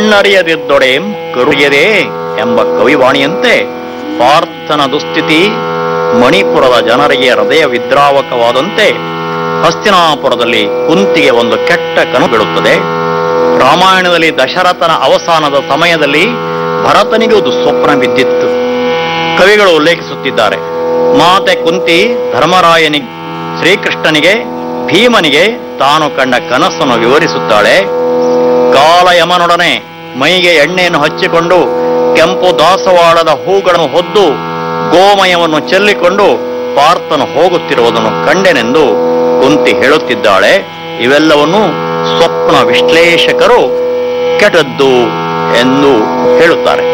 ಕಣ್ಣರಿಯದಿದ್ದೊಡೆಂ ಕರುಯದೆ ಎಂಬ ಕವಿವಾಣಿಯಂತೆ ಪಾರ್ಥನ ದುಸ್ಥಿತಿ ಮಣಿಪುರದ ಜನರಿಗೆ ಹೃದಯ ವಿದ್ರಾವಕವಾದಂತೆ ಹಸ್ತಿನಾಪುರದಲ್ಲಿ ಕುಂತಿಗೆ ಒಂದು ಕೆಟ್ಟ ಕನು ಬೀಳುತ್ತದೆ ರಾಮಾಯಣದಲ್ಲಿ ದಶರಥನ ಅವಸಾನದ ಸಮಯದಲ್ಲಿ ಭರತನಿಗೂ ದುಸ್ವಪ್ನ ಬಿದ್ದಿತ್ತು ಕವಿಗಳು ಉಲ್ಲೇಖಿಸುತ್ತಿದ್ದಾರೆ ಮಾತೆ ಕುಂತಿ ಧರ್ಮರಾಯನಿಗೆ ಶ್ರೀಕೃಷ್ಣನಿಗೆ ಭೀಮನಿಗೆ ತಾನು ಕಂಡ ಕನಸನ್ನು ವಿವರಿಸುತ್ತಾಳೆ ಕಾಲಯಮನೊಡನೆ ಮೈಗೆ ಎಣ್ಣೆಯನ್ನು ಹಚ್ಚಿಕೊಂಡು ಕೆಂಪು ದಾಸವಾಳದ ಹೂಗಳನ್ನು ಹೊದ್ದು ಗೋಮಯವನ್ನು ಚೆಲ್ಲಿಕೊಂಡು ಪಾರ್ಥನು ಹೋಗುತ್ತಿರುವುದನ್ನು ಕಂಡೆನೆಂದು ಕುಂತಿ ಹೇಳುತ್ತಿದ್ದಾಳೆ ಇವೆಲ್ಲವನ್ನು ಸ್ವಪ್ನ ವಿಶ್ಲೇಷಕರು ಕೆಟ್ಟದ್ದು ಎಂದು ಹೇಳುತ್ತಾರೆ